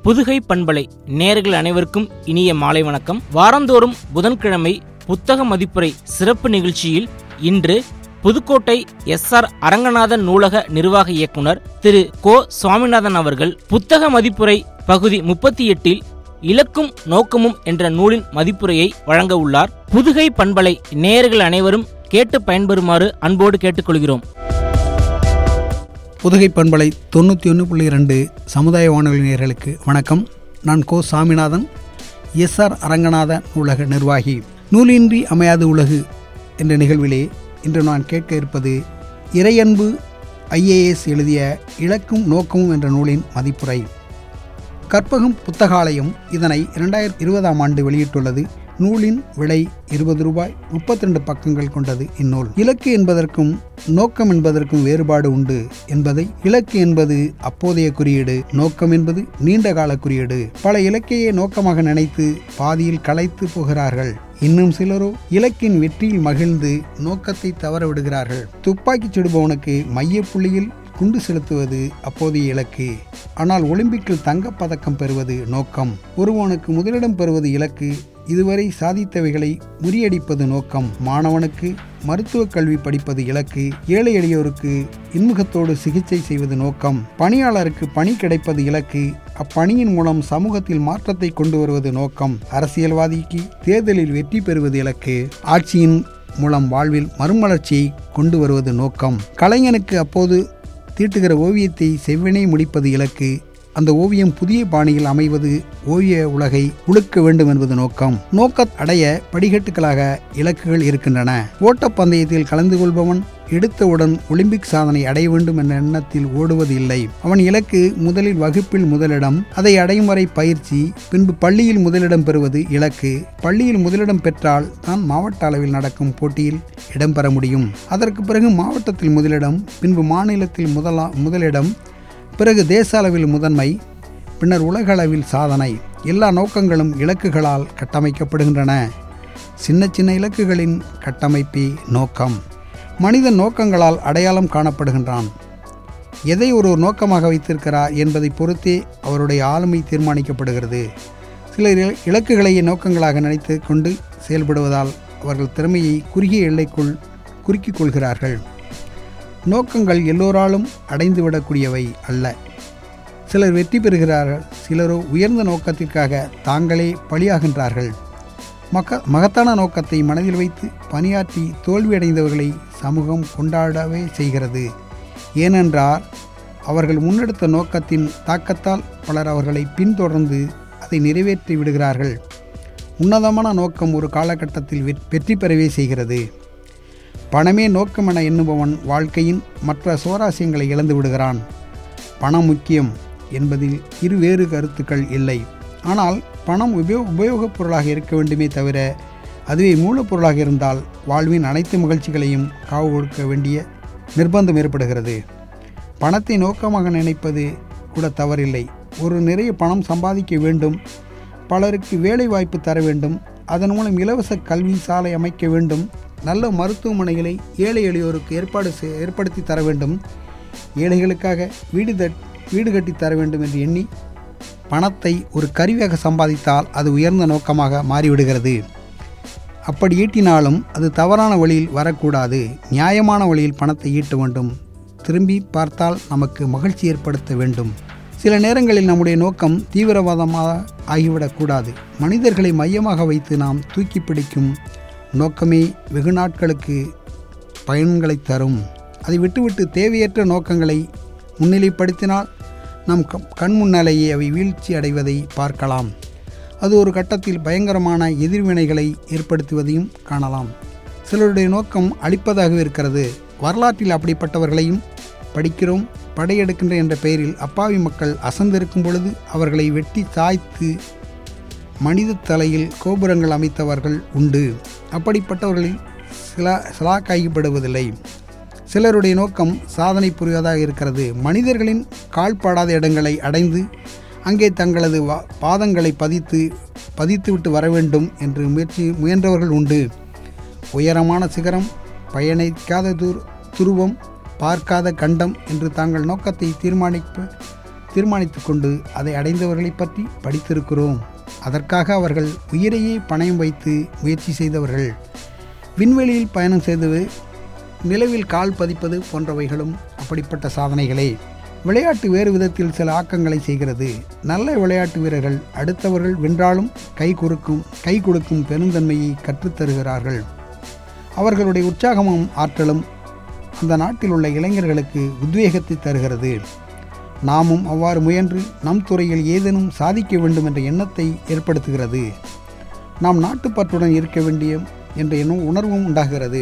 புதுகை பண்பலை நேர்கள் அனைவருக்கும் இனிய மாலை வணக்கம் வாரந்தோறும் புதன்கிழமை புத்தக மதிப்புரை சிறப்பு நிகழ்ச்சியில் இன்று புதுக்கோட்டை எஸ் ஆர் அரங்கநாதன் நூலக நிர்வாக இயக்குனர் திரு கோ சுவாமிநாதன் அவர்கள் புத்தக மதிப்புரை பகுதி முப்பத்தி எட்டில் இலக்கும் நோக்கமும் என்ற நூலின் மதிப்புரையை வழங்க உள்ளார் புதுகை பண்பலை நேயர்கள் அனைவரும் கேட்டு பயன்பெறுமாறு அன்போடு கேட்டுக்கொள்கிறோம் புதுகை பண்பலை தொண்ணூற்றி ஒன்று புள்ளி ரெண்டு சமுதாய வானொலி நேயர்களுக்கு வணக்கம் நான் கோ சாமிநாதன் எஸ்ஆர் அரங்கநாத நூலக நிர்வாகி நூலின்றி அமையாது உலகு என்ற நிகழ்விலே இன்று நான் கேட்க இருப்பது இறையன்பு ஐஏஎஸ் எழுதிய இலக்கும் நோக்கமும் என்ற நூலின் மதிப்புரை கற்பகம் புத்தகாலயம் இதனை இரண்டாயிரத்தி இருபதாம் ஆண்டு வெளியிட்டுள்ளது நூலின் விலை இருபது ரூபாய் முப்பத்தி ரெண்டு பக்கங்கள் கொண்டது இந்நூல் இலக்கு என்பதற்கும் நோக்கம் என்பதற்கும் வேறுபாடு உண்டு என்பதை இலக்கு என்பது அப்போதைய குறியீடு நோக்கம் என்பது நீண்ட கால குறியீடு பல இலக்கையே நோக்கமாக நினைத்து பாதியில் களைத்து போகிறார்கள் இன்னும் சிலரோ இலக்கின் வெற்றியில் மகிழ்ந்து நோக்கத்தை தவற விடுகிறார்கள் துப்பாக்கிச் சுடுபவனுக்கு மையப்புள்ளியில் குண்டு செலுத்துவது அப்போதைய இலக்கு ஆனால் ஒலிம்பிக்கில் தங்கப்பதக்கம் பெறுவது நோக்கம் ஒருவனுக்கு முதலிடம் பெறுவது இலக்கு இதுவரை சாதித்தவைகளை முறியடிப்பது நோக்கம் மாணவனுக்கு மருத்துவ கல்வி படிப்பது இலக்கு ஏழை எளியோருக்கு இன்முகத்தோடு சிகிச்சை செய்வது நோக்கம் பணியாளருக்கு பணி கிடைப்பது இலக்கு அப்பணியின் மூலம் சமூகத்தில் மாற்றத்தை கொண்டு வருவது நோக்கம் அரசியல்வாதிக்கு தேர்தலில் வெற்றி பெறுவது இலக்கு ஆட்சியின் மூலம் வாழ்வில் மறுமலர்ச்சியை கொண்டு வருவது நோக்கம் கலைஞனுக்கு அப்போது தீட்டுகிற ஓவியத்தை செவ்வனே முடிப்பது இலக்கு அந்த ஓவியம் புதிய பாணியில் அமைவது ஓவிய உலகை உழுக்க வேண்டும் என்பது நோக்கம் நோக்க அடைய படிக்கட்டுகளாக இலக்குகள் இருக்கின்றன ஓட்டப்பந்தயத்தில் கலந்து கொள்பவன் எடுத்தவுடன் ஒலிம்பிக் சாதனை அடைய வேண்டும் என்ற எண்ணத்தில் ஓடுவது இல்லை அவன் இலக்கு முதலில் வகுப்பில் முதலிடம் அதை அடையும் வரை பயிற்சி பின்பு பள்ளியில் முதலிடம் பெறுவது இலக்கு பள்ளியில் முதலிடம் பெற்றால் தான் மாவட்ட அளவில் நடக்கும் போட்டியில் இடம்பெற முடியும் அதற்கு பிறகு மாவட்டத்தில் முதலிடம் பின்பு மாநிலத்தில் முதலா முதலிடம் பிறகு தேச அளவில் முதன்மை பின்னர் உலக அளவில் சாதனை எல்லா நோக்கங்களும் இலக்குகளால் கட்டமைக்கப்படுகின்றன சின்ன சின்ன இலக்குகளின் கட்டமைப்பே நோக்கம் மனிதன் நோக்கங்களால் அடையாளம் காணப்படுகின்றான் எதை ஒரு நோக்கமாக வைத்திருக்கிறார் என்பதை பொறுத்தே அவருடைய ஆளுமை தீர்மானிக்கப்படுகிறது சிலர் இலக்குகளையே நோக்கங்களாக நினைத்து கொண்டு செயல்படுவதால் அவர்கள் திறமையை குறுகிய எல்லைக்குள் குறுக்கிக் கொள்கிறார்கள் நோக்கங்கள் எல்லோராலும் அடைந்துவிடக்கூடியவை அல்ல சிலர் வெற்றி பெறுகிறார்கள் சிலரோ உயர்ந்த நோக்கத்திற்காக தாங்களே பலியாகின்றார்கள் மக்க மகத்தான நோக்கத்தை மனதில் வைத்து பணியாற்றி தோல்வியடைந்தவர்களை சமூகம் கொண்டாடவே செய்கிறது ஏனென்றால் அவர்கள் முன்னெடுத்த நோக்கத்தின் தாக்கத்தால் பலர் அவர்களை பின்தொடர்ந்து அதை நிறைவேற்றி விடுகிறார்கள் உன்னதமான நோக்கம் ஒரு காலகட்டத்தில் வெற்றி பெறவே செய்கிறது பணமே நோக்கம் என எண்ணுபவன் வாழ்க்கையின் மற்ற சுவாரஸ்யங்களை இழந்து விடுகிறான் பணம் முக்கியம் என்பதில் இரு வேறு கருத்துக்கள் இல்லை ஆனால் பணம் உபயோ உபயோகப் பொருளாக இருக்க வேண்டுமே தவிர அதுவே மூலப்பொருளாக இருந்தால் வாழ்வின் அனைத்து மகிழ்ச்சிகளையும் காவு கொடுக்க வேண்டிய நிர்பந்தம் ஏற்படுகிறது பணத்தை நோக்கமாக நினைப்பது கூட தவறில்லை ஒரு நிறைய பணம் சம்பாதிக்க வேண்டும் பலருக்கு வேலை வாய்ப்பு தர வேண்டும் அதன் மூலம் இலவச கல்வி சாலை அமைக்க வேண்டும் நல்ல மருத்துவமனைகளை ஏழை எளியோருக்கு ஏற்பாடு ஏற்படுத்தி தர வேண்டும் ஏழைகளுக்காக வீடு தட் வீடு கட்டி தர வேண்டும் என்று எண்ணி பணத்தை ஒரு கருவியாக சம்பாதித்தால் அது உயர்ந்த நோக்கமாக மாறிவிடுகிறது அப்படி ஈட்டினாலும் அது தவறான வழியில் வரக்கூடாது நியாயமான வழியில் பணத்தை ஈட்ட வேண்டும் திரும்பி பார்த்தால் நமக்கு மகிழ்ச்சி ஏற்படுத்த வேண்டும் சில நேரங்களில் நம்முடைய நோக்கம் தீவிரவாதமாக ஆகிவிடக்கூடாது மனிதர்களை மையமாக வைத்து நாம் தூக்கி பிடிக்கும் நோக்கமே வெகு நாட்களுக்கு பயன்களை தரும் அதை விட்டுவிட்டு தேவையற்ற நோக்கங்களை முன்னிலைப்படுத்தினால் நம் கண் முன்னாலேயே அவை வீழ்ச்சி அடைவதை பார்க்கலாம் அது ஒரு கட்டத்தில் பயங்கரமான எதிர்வினைகளை ஏற்படுத்துவதையும் காணலாம் சிலருடைய நோக்கம் அழிப்பதாக இருக்கிறது வரலாற்றில் அப்படிப்பட்டவர்களையும் படிக்கிறோம் படையெடுக்கின்ற என்ற பெயரில் அப்பாவி மக்கள் அசந்திருக்கும் பொழுது அவர்களை வெட்டி சாய்த்து மனித தலையில் கோபுரங்கள் அமைத்தவர்கள் உண்டு அப்படிப்பட்டவர்களில் சில சிலாக்காய்ப்படுவதில்லை சிலருடைய நோக்கம் சாதனை புரிவதாக இருக்கிறது மனிதர்களின் கால்படாத இடங்களை அடைந்து அங்கே தங்களது பாதங்களை பதித்து பதித்துவிட்டு வர வேண்டும் என்று முயற்சி முயன்றவர்கள் உண்டு உயரமான சிகரம் பயணிக்காத துர் துருவம் பார்க்காத கண்டம் என்று தாங்கள் நோக்கத்தை தீர்மானிப்ப தீர்மானித்து கொண்டு அதை அடைந்தவர்களை பற்றி படித்திருக்கிறோம் அதற்காக அவர்கள் உயிரையே பணயம் வைத்து முயற்சி செய்தவர்கள் விண்வெளியில் பயணம் செய்தது நிலவில் கால் பதிப்பது போன்றவைகளும் அப்படிப்பட்ட சாதனைகளே விளையாட்டு வேறு விதத்தில் சில ஆக்கங்களை செய்கிறது நல்ல விளையாட்டு வீரர்கள் அடுத்தவர்கள் வென்றாலும் கை கொடுக்கும் கை கொடுக்கும் பெருந்தன்மையை கற்றுத்தருகிறார்கள் அவர்களுடைய உற்சாகமும் ஆற்றலும் அந்த நாட்டில் உள்ள இளைஞர்களுக்கு உத்வேகத்தை தருகிறது நாமும் அவ்வாறு முயன்று நம் துறையில் ஏதேனும் சாதிக்க வேண்டும் என்ற எண்ணத்தை ஏற்படுத்துகிறது நாம் நாட்டுப்பற்றுடன் இருக்க வேண்டிய என்ற எண்ணம் உணர்வும் உண்டாகிறது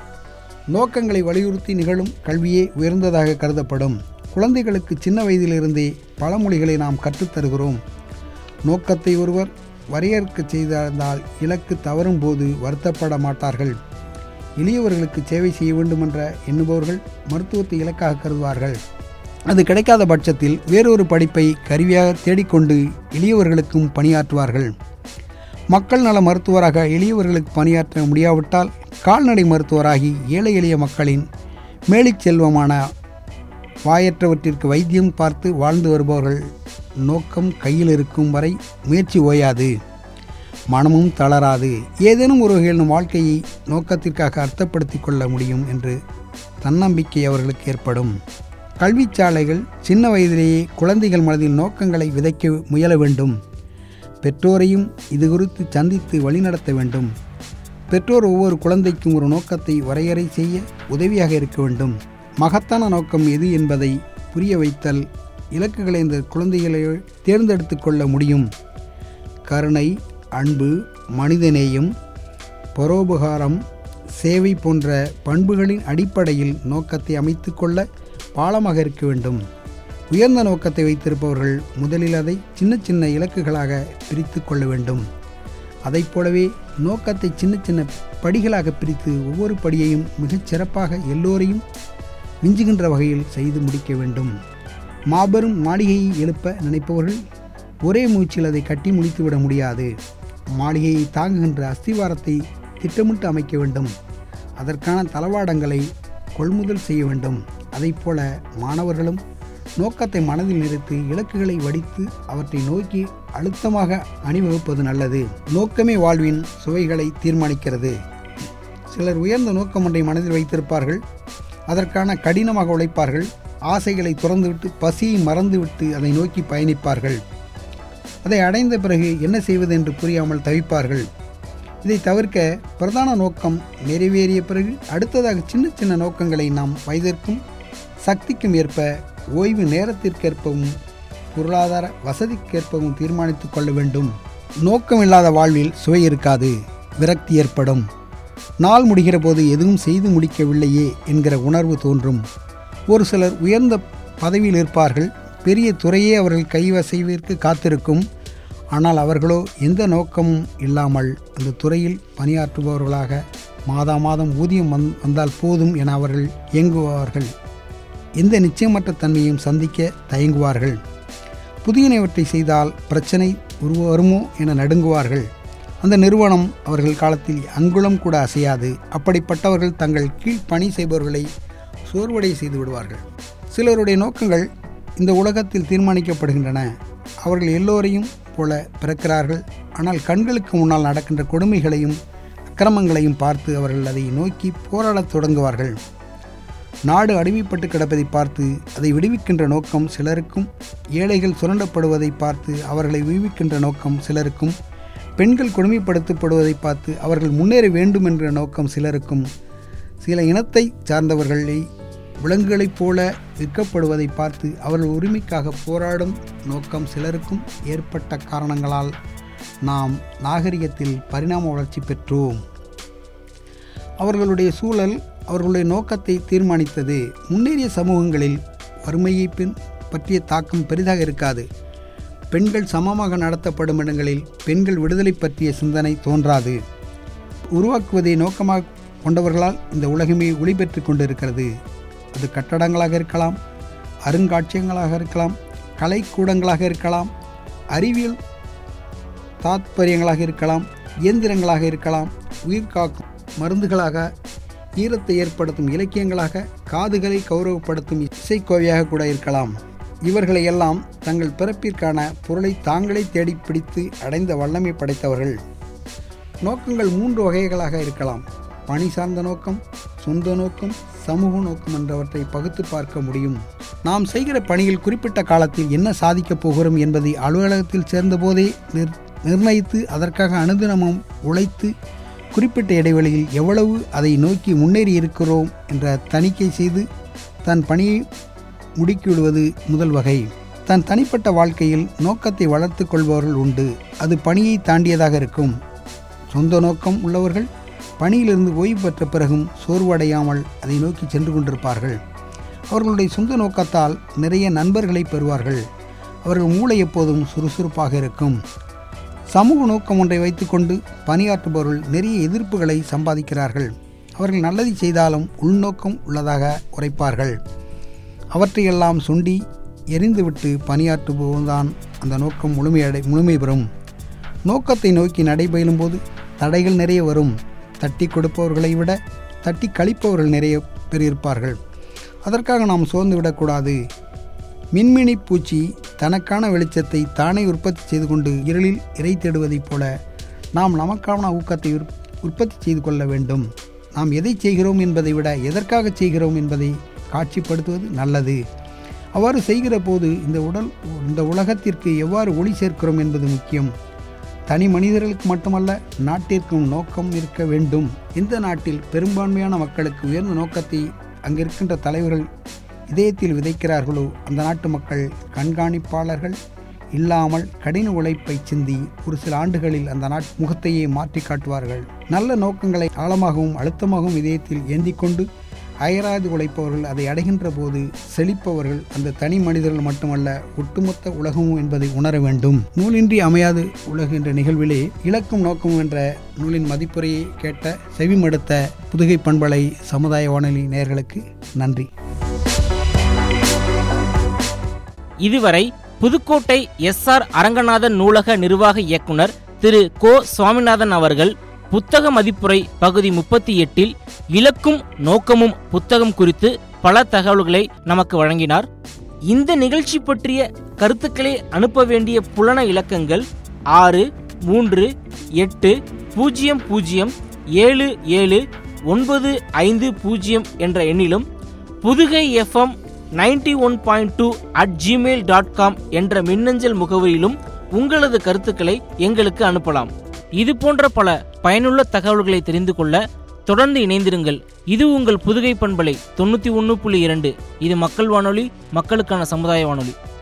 நோக்கங்களை வலியுறுத்தி நிகழும் கல்வியே உயர்ந்ததாக கருதப்படும் குழந்தைகளுக்கு சின்ன வயதிலிருந்தே பழமொழிகளை நாம் கற்றுத்தருகிறோம் நோக்கத்தை ஒருவர் வரையறுக்க செய்திருந்தால் இலக்கு தவறும் போது வருத்தப்பட மாட்டார்கள் எளியவர்களுக்கு சேவை செய்ய வேண்டுமென்ற எண்ணுபவர்கள் மருத்துவத்தை இலக்காக கருதுவார்கள் அது கிடைக்காத பட்சத்தில் வேறொரு படிப்பை கருவியாக தேடிக்கொண்டு எளியவர்களுக்கும் பணியாற்றுவார்கள் மக்கள் நல மருத்துவராக எளியவர்களுக்கு பணியாற்ற முடியாவிட்டால் கால்நடை மருத்துவராகி ஏழை எளிய மக்களின் மேலிச் செல்வமான வாயற்றவற்றிற்கு வைத்தியம் பார்த்து வாழ்ந்து வருபவர்கள் நோக்கம் கையில் இருக்கும் வரை முயற்சி ஓயாது மனமும் தளராது ஏதேனும் ஒரு வகையில் நம் வாழ்க்கையை நோக்கத்திற்காக அர்த்தப்படுத்திக் கொள்ள முடியும் என்று தன்னம்பிக்கை அவர்களுக்கு ஏற்படும் கல்விச்சாலைகள் சின்ன வயதிலேயே குழந்தைகள் மனதில் நோக்கங்களை விதைக்க முயல வேண்டும் பெற்றோரையும் இது குறித்து சந்தித்து வழிநடத்த வேண்டும் பெற்றோர் ஒவ்வொரு குழந்தைக்கும் ஒரு நோக்கத்தை வரையறை செய்ய உதவியாக இருக்க வேண்டும் மகத்தான நோக்கம் எது என்பதை புரிய வைத்தல் இலக்குகளை இந்த குழந்தைகளை தேர்ந்தெடுத்து கொள்ள முடியும் கருணை அன்பு மனிதநேயம் பரோபகாரம் சேவை போன்ற பண்புகளின் அடிப்படையில் நோக்கத்தை அமைத்து கொள்ள பாலமாக இருக்க வேண்டும் உயர்ந்த நோக்கத்தை வைத்திருப்பவர்கள் முதலில் அதை சின்ன சின்ன இலக்குகளாக பிரித்து கொள்ள வேண்டும் அதைப் போலவே நோக்கத்தை சின்ன சின்ன படிகளாக பிரித்து ஒவ்வொரு படியையும் மிகச் சிறப்பாக எல்லோரையும் மிஞ்சுகின்ற வகையில் செய்து முடிக்க வேண்டும் மாபெரும் மாளிகையை எழுப்ப நினைப்பவர்கள் ஒரே மூச்சில் அதை கட்டி முடித்துவிட முடியாது மாளிகையை தாங்குகின்ற அஸ்திவாரத்தை திட்டமிட்டு அமைக்க வேண்டும் அதற்கான தளவாடங்களை கொள்முதல் செய்ய வேண்டும் அதைப்போல மாணவர்களும் நோக்கத்தை மனதில் நிறுத்தி இலக்குகளை வடித்து அவற்றை நோக்கி அழுத்தமாக அணிவகுப்பது நல்லது நோக்கமே வாழ்வின் சுவைகளை தீர்மானிக்கிறது சிலர் உயர்ந்த நோக்கம் ஒன்றை மனதில் வைத்திருப்பார்கள் அதற்கான கடினமாக உழைப்பார்கள் ஆசைகளை துறந்துவிட்டு பசியை மறந்துவிட்டு அதை நோக்கி பயணிப்பார்கள் அதை அடைந்த பிறகு என்ன செய்வது என்று புரியாமல் தவிப்பார்கள் இதை தவிர்க்க பிரதான நோக்கம் நிறைவேறிய பிறகு அடுத்ததாக சின்ன சின்ன நோக்கங்களை நாம் வயதிற்கும் சக்திக்கும் ஏற்ப ஓய்வு நேரத்திற்கேற்பவும் பொருளாதார வசதிக்கேற்பவும் தீர்மானித்துக் கொள்ள வேண்டும் நோக்கமில்லாத வாழ்வில் சுவை இருக்காது விரக்தி ஏற்படும் நாள் முடிகிற போது எதுவும் செய்து முடிக்கவில்லையே என்கிற உணர்வு தோன்றும் ஒரு சிலர் உயர்ந்த பதவியில் இருப்பார்கள் பெரிய துறையே அவர்கள் கைவசைவிற்கு காத்திருக்கும் ஆனால் அவர்களோ எந்த நோக்கமும் இல்லாமல் அந்த துறையில் பணியாற்றுபவர்களாக மாதா மாதம் ஊதியம் வந் வந்தால் போதும் என அவர்கள் இயங்குவார்கள் எந்த நிச்சயமற்ற தன்மையும் சந்திக்க தயங்குவார்கள் புதியனவற்றை செய்தால் பிரச்சனை உருவ வருமோ என நடுங்குவார்கள் அந்த நிறுவனம் அவர்கள் காலத்தில் அங்குலம் கூட அசையாது அப்படிப்பட்டவர்கள் தங்கள் கீழ் பணி செய்பவர்களை சோர்வடை செய்து விடுவார்கள் சிலருடைய நோக்கங்கள் இந்த உலகத்தில் தீர்மானிக்கப்படுகின்றன அவர்கள் எல்லோரையும் போல பிறக்கிறார்கள் ஆனால் கண்களுக்கு முன்னால் நடக்கின்ற கொடுமைகளையும் அக்கிரமங்களையும் பார்த்து அவர்கள் அதை நோக்கி போராடத் தொடங்குவார்கள் நாடு அடிமைப்பட்டு கிடப்பதை பார்த்து அதை விடுவிக்கின்ற நோக்கம் சிலருக்கும் ஏழைகள் சுரண்டப்படுவதை பார்த்து அவர்களை விடுவிக்கின்ற நோக்கம் சிலருக்கும் பெண்கள் கொடுமைப்படுத்தப்படுவதை பார்த்து அவர்கள் முன்னேற வேண்டும் என்ற நோக்கம் சிலருக்கும் சில இனத்தை சார்ந்தவர்களை விலங்குகளைப் போல விற்கப்படுவதை பார்த்து அவர்கள் உரிமைக்காக போராடும் நோக்கம் சிலருக்கும் ஏற்பட்ட காரணங்களால் நாம் நாகரிகத்தில் பரிணாம வளர்ச்சி பெற்றோம் அவர்களுடைய சூழல் அவர்களுடைய நோக்கத்தை தீர்மானித்தது முன்னேறிய சமூகங்களில் வறுமையை பின் பற்றிய தாக்கம் பெரிதாக இருக்காது பெண்கள் சமமாக நடத்தப்படும் இடங்களில் பெண்கள் விடுதலை பற்றிய சிந்தனை தோன்றாது உருவாக்குவதை நோக்கமாக கொண்டவர்களால் இந்த உலகமே ஒளி பெற்று கொண்டிருக்கிறது அது கட்டடங்களாக இருக்கலாம் அருங்காட்சியகங்களாக இருக்கலாம் கலைக்கூடங்களாக இருக்கலாம் அறிவியல் தாத்பரியங்களாக இருக்கலாம் இயந்திரங்களாக இருக்கலாம் உயிர் காக்கும் மருந்துகளாக ஈரத்தை ஏற்படுத்தும் இலக்கியங்களாக காதுகளை கௌரவப்படுத்தும் இசைக்கோவையாக கூட இருக்கலாம் இவர்களை எல்லாம் தங்கள் பிறப்பிற்கான பொருளை தாங்களே தேடி பிடித்து அடைந்த வல்லமை படைத்தவர்கள் நோக்கங்கள் மூன்று வகைகளாக இருக்கலாம் பணி சார்ந்த நோக்கம் சொந்த நோக்கம் சமூக நோக்கம் என்றவற்றை பகுத்து பார்க்க முடியும் நாம் செய்கிற பணியில் குறிப்பிட்ட காலத்தில் என்ன சாதிக்கப் போகிறோம் என்பதை அலுவலகத்தில் சேர்ந்தபோதே நிர் நிர்ணயித்து அதற்காக அனுதினமும் உழைத்து குறிப்பிட்ட இடைவெளியில் எவ்வளவு அதை நோக்கி முன்னேறி இருக்கிறோம் என்ற தணிக்கை செய்து தன் பணியை முடுக்கிவிடுவது முதல் வகை தன் தனிப்பட்ட வாழ்க்கையில் நோக்கத்தை வளர்த்து கொள்பவர்கள் உண்டு அது பணியை தாண்டியதாக இருக்கும் சொந்த நோக்கம் உள்ளவர்கள் பணியிலிருந்து ஓய்வு பெற்ற பிறகும் சோர்வடையாமல் அதை நோக்கி சென்று கொண்டிருப்பார்கள் அவர்களுடைய சொந்த நோக்கத்தால் நிறைய நண்பர்களை பெறுவார்கள் அவர்கள் மூளை எப்போதும் சுறுசுறுப்பாக இருக்கும் சமூக நோக்கம் ஒன்றை வைத்துக்கொண்டு பணியாற்றுபவர்கள் நிறைய எதிர்ப்புகளை சம்பாதிக்கிறார்கள் அவர்கள் நல்லதை செய்தாலும் உள்நோக்கம் உள்ளதாக உரைப்பார்கள் அவற்றையெல்லாம் சுண்டி எரிந்துவிட்டு பணியாற்றுபவன்தான் அந்த நோக்கம் முழுமையடை முழுமை பெறும் நோக்கத்தை நோக்கி நடைபயிலும் போது தடைகள் நிறைய வரும் தட்டி கொடுப்பவர்களை விட தட்டி கழிப்பவர்கள் நிறைய பேர் இருப்பார்கள் அதற்காக நாம் சோர்ந்து விடக்கூடாது மின்மினி பூச்சி தனக்கான வெளிச்சத்தை தானே உற்பத்தி செய்து கொண்டு இருளில் இறை தேடுவதைப் போல நாம் நமக்கான ஊக்கத்தை உற்- உற்பத்தி செய்து கொள்ள வேண்டும் நாம் எதை செய்கிறோம் என்பதை விட எதற்காக செய்கிறோம் என்பதை காட்சிப்படுத்துவது நல்லது அவ்வாறு செய்கிற போது இந்த உடல் இந்த உலகத்திற்கு எவ்வாறு ஒளி சேர்க்கிறோம் என்பது முக்கியம் தனி மனிதர்களுக்கு மட்டுமல்ல நாட்டிற்கும் நோக்கம் இருக்க வேண்டும் இந்த நாட்டில் பெரும்பான்மையான மக்களுக்கு உயர்ந்த நோக்கத்தை அங்கிருக்கின்ற தலைவர்கள் இதயத்தில் விதைக்கிறார்களோ அந்த நாட்டு மக்கள் கண்காணிப்பாளர்கள் இல்லாமல் கடின உழைப்பை சிந்தி ஒரு சில ஆண்டுகளில் அந்த நாட் முகத்தையே மாற்றி காட்டுவார்கள் நல்ல நோக்கங்களை ஆழமாகவும் அழுத்தமாகவும் இதயத்தில் ஏந்திக்கொண்டு அயராது உழைப்பவர்கள் அதை அடைகின்ற போது செழிப்பவர்கள் அந்த தனி மனிதர்கள் மட்டுமல்ல ஒட்டுமொத்த உலகமும் என்பதை உணர வேண்டும் நூலின்றி அமையாது உலகு என்ற நிகழ்விலே இலக்கும் நோக்கம் என்ற நூலின் மதிப்புரையை கேட்ட செவிமடுத்த புதுகை பண்பலை சமுதாய வானொலி நேயர்களுக்கு நன்றி இதுவரை புதுக்கோட்டை எஸ் ஆர் அரங்கநாதன் நூலக நிர்வாக இயக்குனர் திரு கோ சுவாமிநாதன் அவர்கள் புத்தக மதிப்புரை பகுதி முப்பத்தி எட்டில் இலக்கும் நோக்கமும் புத்தகம் குறித்து பல தகவல்களை நமக்கு வழங்கினார் இந்த நிகழ்ச்சி பற்றிய கருத்துக்களை அனுப்ப வேண்டிய புலன இலக்கங்கள் ஆறு மூன்று எட்டு பூஜ்ஜியம் பூஜ்ஜியம் ஏழு ஏழு ஒன்பது ஐந்து பூஜ்ஜியம் என்ற எண்ணிலும் Pudugai FM ninety one point two at Gmail dot com என்ற மின்னஞ்சல் முகவரியிலும் உங்களது கருத்துக்களை எங்களுக்கு அனுப்பலாம் இது போன்ற பல பயனுள்ள தகவல்களை தெரிந்து கொள்ள தொடர்ந்து இணைந்திருங்கள் இது உங்கள் புதுகை பண்பலை தொண்ணூற்றி ஒன்று புள்ளி இரண்டு இது மக்கள் வானொலி மக்களுக்கான சமுதாய வானொலி